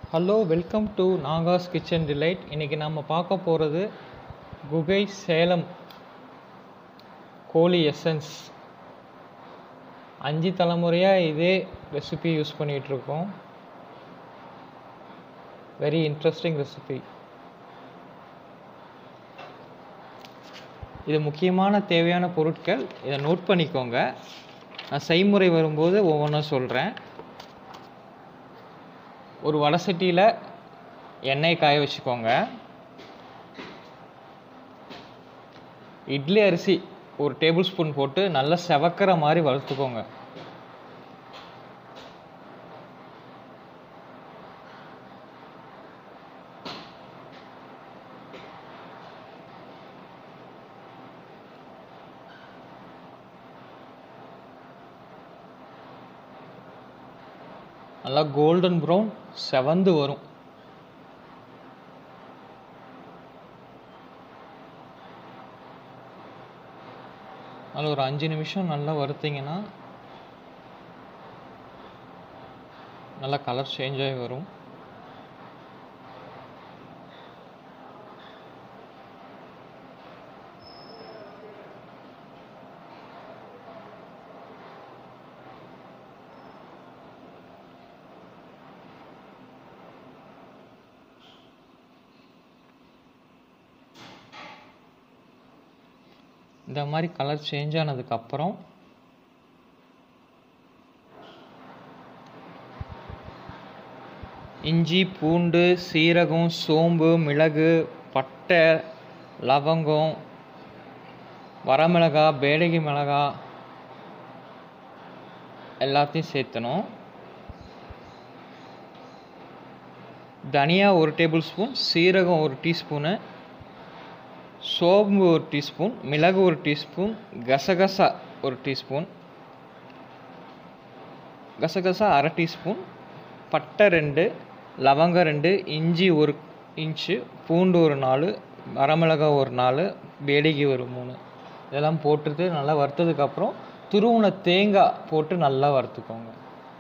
hello welcome to Nagas kitchen delight இன்றைக்கி நம்ம பார்க்க போகிறது குகை சேலம் கோழி எசன்ஸ் அஞ்சு தலைமுறையாக இதே ரெசிபி யூஸ் பண்ணிகிட்ருக்கோம் வெரி இன்ட்ரெஸ்டிங் ரெசிபி இது முக்கியமான தேவையான பொருட்கள் இதை நோட் பண்ணிக்கோங்க நான் செய்முறை வரும்போது ஒவ்வொன்றும் சொல்கிறேன் ஒரு வடை சட்டியில் எண்ணெய் காய வச்சுக்கோங்க இட்லி அரிசி ஒரு டேபிள் ஸ்பூன் போட்டு நல்லா செவக்கிற மாதிரி வறுத்துக்கோங்க நல்லா கோல்டன் ப்ரௌன் செவந்து வரும் அதில் ஒரு அஞ்சு நிமிஷம் நல்லா வறுத்தீங்கன்னா நல்லா கலர் சேஞ்ச் ஆகி வரும் இந்த மாதிரி கலர் சேஞ்ச் ஆனதுக்கப்புறம் இஞ்சி பூண்டு சீரகம் சோம்பு மிளகு பட்டை லவங்கம் வரமிளகா பேடகி மிளகா எல்லாத்தையும் சேர்த்தணும் தனியா ஒரு டேபிள் ஸ்பூன் சீரகம் ஒரு டீஸ்பூனு சோம்பு ஒரு டீஸ்பூன் மிளகு ஒரு டீஸ்பூன் கசகசா ஒரு டீஸ்பூன் கசகசா அரை டீஸ்பூன் பட்டை ரெண்டு லவங்கம் ரெண்டு இஞ்சி ஒரு இன்ச்சு பூண்டு ஒரு நாலு வரமிளகாய் ஒரு நாலு பேடிகை ஒரு மூணு இதெல்லாம் போட்டுட்டு நல்லா வறுத்ததுக்கப்புறம் துருவுன தேங்காய் போட்டு நல்லா வறுத்துக்கோங்க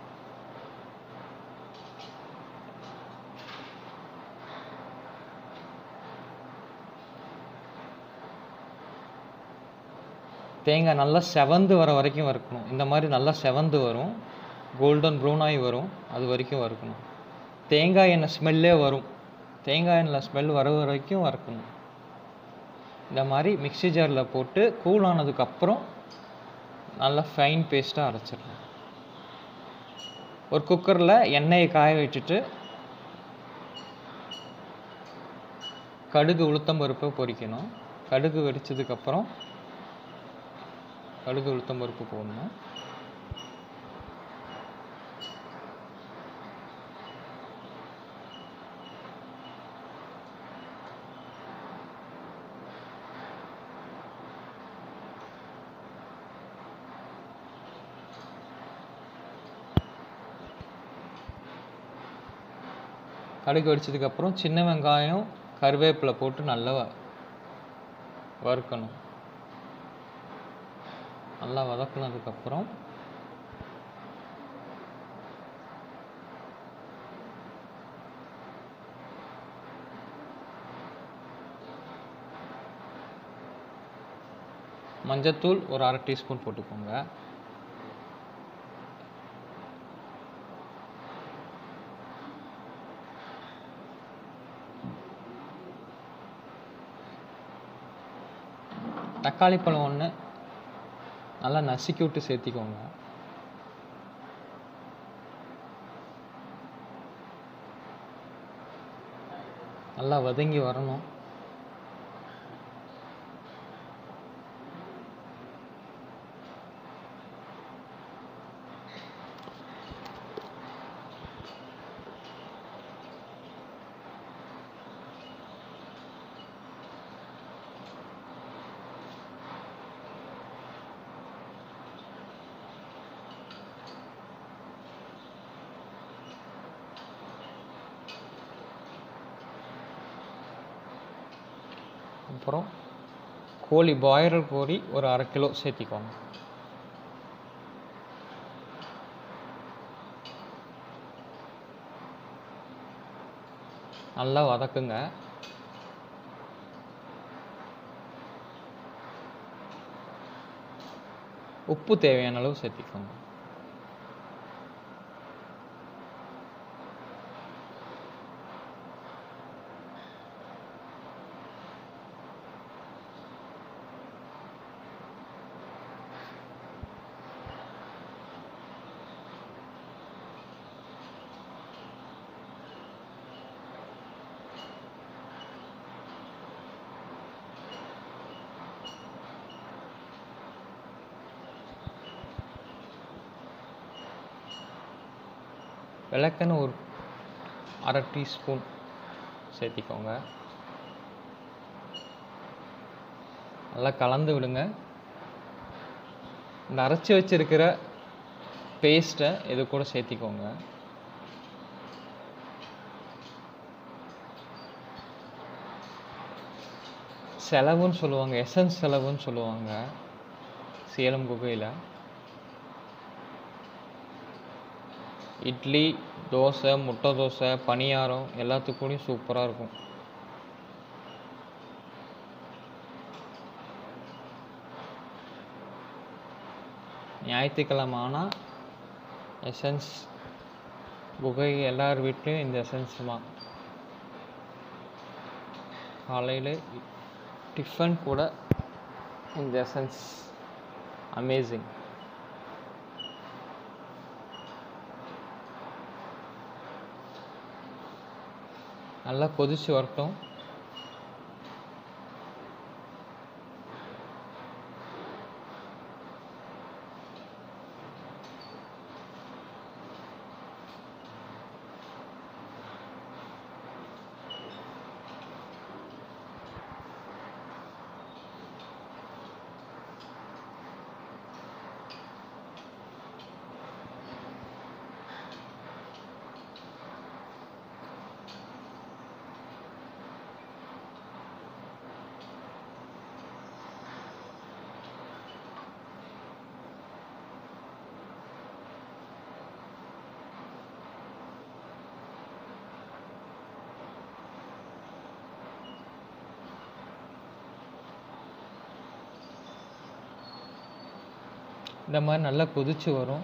தேங்காய் நல்லா செவந்து வர வரைக்கும் வறுக்கணும் இந்த மாதிரி நல்லா செவந்து வரும் கோல்டன் ப்ரௌன் ஆகி வரும் அது வரைக்கும் வறுக்கணும் தேங்காய் எண்ணெய் ஸ்மெல்லே வரும் தேங்காய் எண்ணெய் ஸ்மெல் வர வரைக்கும் வறுக்கணும் இந்த மாதிரி மிக்ஸி ஜாரில் போட்டு கூல் ஆனதுக்கப்புறம் நல்லா ஃபைன் பேஸ்ட்டாக அரைச்சிடணும் ஒரு குக்கரில் எண்ணெயை காய வச்சுட்டு கடுகு உளுத்தம் பருப்பை பொரிக்கணும் கடுகு வெடிச்சதுக்கப்புறம் கடுகு உளுத்தம் பருப்பு போடணும் கடுகு வெடிச்சதுக்கப்புறம் சின்ன வெங்காயம் கருவேப்பிலை போட்டு நல்லா வறுக்கணும் நல்லா வதக்குனதுக்கப்புறம் மஞ்சத்தூள் ஒரு அரை டீஸ்பூன் போட்டுக்கோங்க தக்காளி பழம் ஒன்று நல்லா நசுக்கி விட்டு சேர்த்திக்கோங்க நல்லா வதங்கி வரணும் அப்புறம் கோழி பாய்லர் கோழி ஒரு அரை கிலோ சேர்த்திக்கோங்க நல்லா வதக்குங்க உப்பு தேவையான அளவு சேர்த்திக்கோங்க விளக்கெண்ணெய் ஒரு அரை டீஸ்பூன் சேர்த்திக்கோங்க நல்லா கலந்து விடுங்க இந்த அரைச்சி வச்சிருக்கிற பேஸ்ட்டை இது கூட சேர்த்திக்கோங்க செலவுன்னு சொல்லுவாங்க எசன்ஸ் செலவுன்னு சொல்லுவாங்க சேலம் குகையில் இட்லி தோசை முட்டை தோசை பணியாரம் எல்லாத்துக்கூடயும் சூப்பராக இருக்கும் ஞாயிற்றுக்கிழமை ஆனால் எசன்ஸ் குகை எல்லார் வீட்லேயும் இந்த எசன்ஸ் தான் காலையில் டிஃபன் கூட இந்த எசன்ஸ் அமேசிங் நல்லா கொதிச்சு வரட்டும் இந்த மாதிரி நல்லா கொதிச்சு வரும்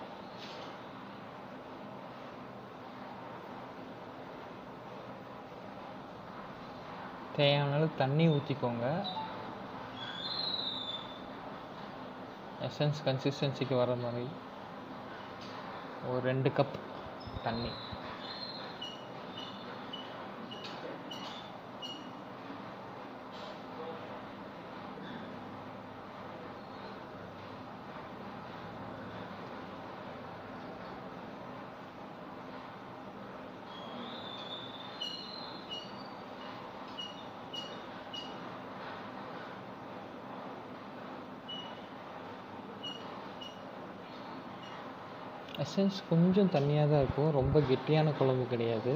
தேவையான அளவு தண்ணி ஊற்றிக்கோங்க எசன்ஸ் கன்சிஸ்டன்சிக்கு வர மாதிரி ஒரு ரெண்டு கப் தண்ணி எசன்ஸ் கொஞ்சம் தண்ணியாக தான் இருக்கும் ரொம்ப கெட்டியான குழம்பு கிடையாது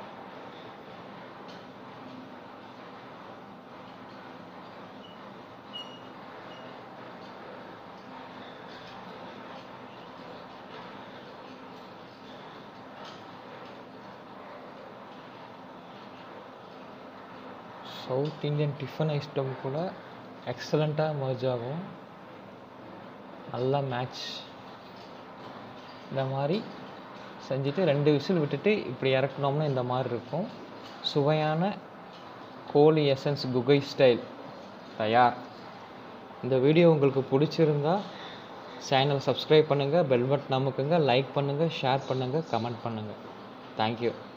சவுத் இந்தியன் டிஃபன் ஐட்டம் கூட எக்ஸலண்ட்டாக மர்ஜ் ஆகும் நல்லா மேட்ச் இந்த மாதிரி செஞ்சுட்டு ரெண்டு விசில் விட்டுட்டு இப்படி இறக்குனோம்னா இந்த மாதிரி இருக்கும் சுவையான கோழி எசன்ஸ் குகை ஸ்டைல் தயார் இந்த வீடியோ உங்களுக்கு பிடிச்சிருந்தா சேனல் சப்ஸ்கிரைப் பண்ணுங்கள் பெல் பட்டன் அமுக்குங்க லைக் பண்ணுங்கள் ஷேர் பண்ணுங்கள் கமெண்ட் பண்ணுங்கள் தேங்க்யூ